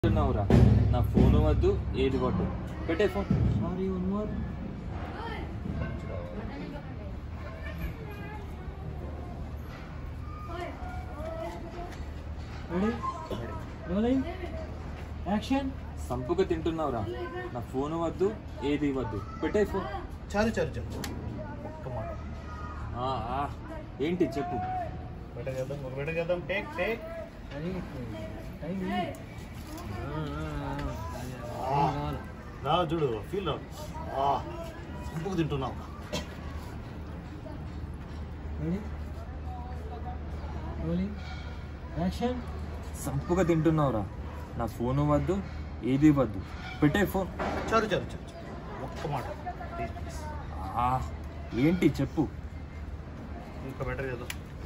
అంటున్నావురా నా ఫోన్ వద్దు ఏది వద్దు పెట్టే phone sorry one more ready rolling action సంపుగా తింటున్నావురా నా ఫోన్ వద్దు ఏది వద్దు పెట్టే ఫోన్ చాలు చాలు చాలు ఒక్క మాట ఆ, ఆ, ఏంటి చెప్పు బయట చేద్దాం ఒక బయట చేద్దాం టేక్ టేక్ రెడీ టైం రా చూడు ఫీల్ రావు సంపుకు తింటున్నావు రెడీ రోలింగ్ యాక్షన్ సంపుగా తింటున్నావురా నా ఫోన్ వద్దు ఏది వద్దు పెట్టే ఫోన్ చాలు చాలు చాలు చాలు. ఒక్క మాట ప్లీజ్ ప్లీజ్ ఆ, ఏంటి చెప్పు ఇంకా బెటర్ చేద్దాం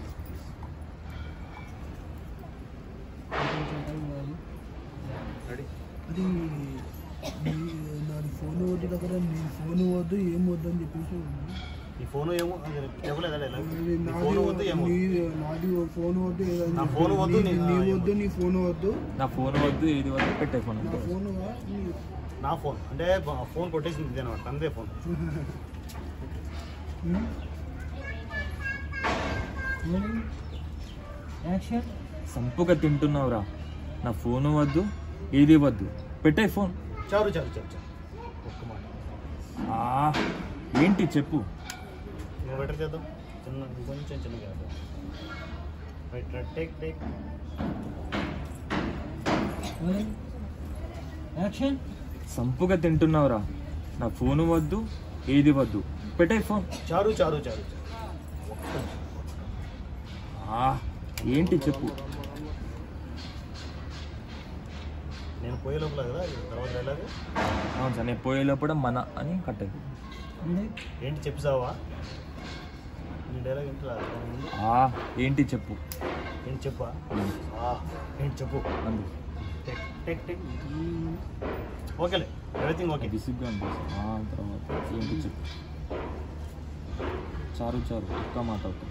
కొంచెం టైం కావాలి రెడీ అది నీ- నాది ఫోన్ వద్దు దగ్గర నీ ఫోన్ వద్దు ఏం వద్దు అని చెప్పేసి ఉంది. నీ ఫోన్ ఏమో అది చెప్పలేదు అలా ఇలా. అది నీ నాది ఫోన్ వద్దు ఏమో నీ- నాది ఫోన్ వద్దు ఏదని నా చెప్పి. ఫోన్ వద్దు, నీ- నీ- నీ ఆ, వద్దు నీ ఫోన్ వద్దు నా ఫోన్ వద్దు ఏది వద్దు పెట్టే ఫోన్ నా ఫోన్ వా, నీ- నా ఫోన్ అంటే బ- ఫోన్ కొట్టేసింది ఇది అనమాట అందే ఫోన్ ఉమ్. రోలింగ్ యాక్షన్ సంపుగా తింటున్నావురా నా ఫోన్ వద్దు ఏది వద్దు పెట్టే ఫోన్ చాలు చాలు చాలు చాలు ఒక్క మాట ఆ, ఏంటి చెప్పు ఇంకా బెటర్ చేద్దాం చిన్న కొంచెం చిన్నగా చేద్దాం right right take take rolling action సంపుగా తింటున్నావురా నా ఫోన్ వద్దు ఏది వద్దు పెట్టే ఫోన్ చారు చారు చారు చారు ఒక్క ఆ, ఏంటి చెప్పు నేను పోయే లోపల కదా తర్వాత డైలాగ్ అవును సార్ నేను పోయేలోపల మన అని కట్టేది రెడీ ఏంటి చెప్పిసావా నీ డైలాగ్ ఏంటి రాదు దాని ముందు ఆ, ఏంటి చెప్పు ఏంటి చెప్పా ఆ, ఏంటి చెప్పు అందు టెక్ టెక్ టెక్ ఓకేలే ఎవ్రీథింగ్ ఓకే విసుగ్గా ఉంది సార్. ఆ తర్వాత ఏంటి చెప్పు చారు చారు ఒక్క మాట అవుతుంది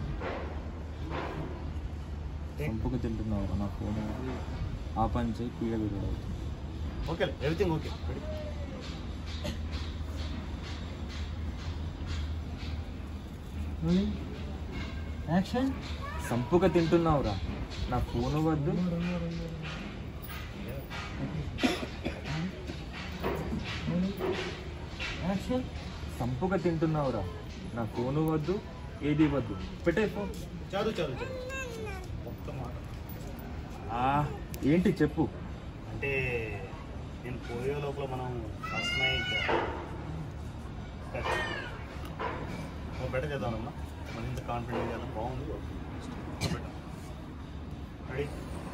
టెక్ సంపుగా తింటున్నావురా నా ఫోన్ ఆ పని చేయి పీడ విరగడు అవుతుంది ఓకేలే everything okay ready rolling action సంపుగా తింటున్నావురా నా ఫోన్ వద్దు రోలింగ్ యాక్షన్ సంపుగా తింటున్నావురా నా ఫోన్ వద్దు ఏది వద్దు పెట్టే ఫోన్ చాలు చాలు చాలు ఒక్క మాట ఆ, ఏంటి చెప్పు అంటే నేను పోయే లోపల మనం ఫస్ట్ నైట్ బెటర్ చేద్దామమ్మా మనం ఇంత కాన్ఫిడెంట్ చేద్దాం బాగుంది రెడీ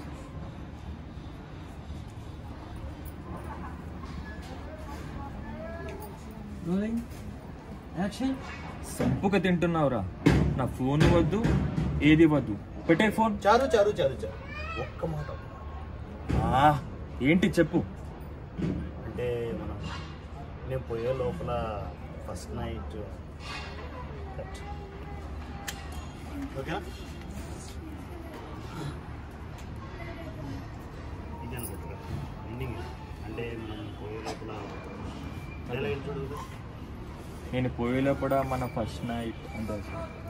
రోలింగ్ యాక్షన్ సంపుగా తింటున్నావురా నా ఫోన్ వద్దు ఏది వద్దు పెట్టే ఫోన్ చారు చారు చారు చారు ఒక్క మాట ఆ, ఏంటి చెప్పు అంటే మనం నేను పోయే లోపల ఫస్ట్ నైట్ ఓకేనా ఇది అనుకుంటున్నా ఎండింగ్ అంటే మనం పోయే లోపల డైలాగ్ చూడు నేను పోయేలోపల మన ఫస్ట్ నైట్ అంటే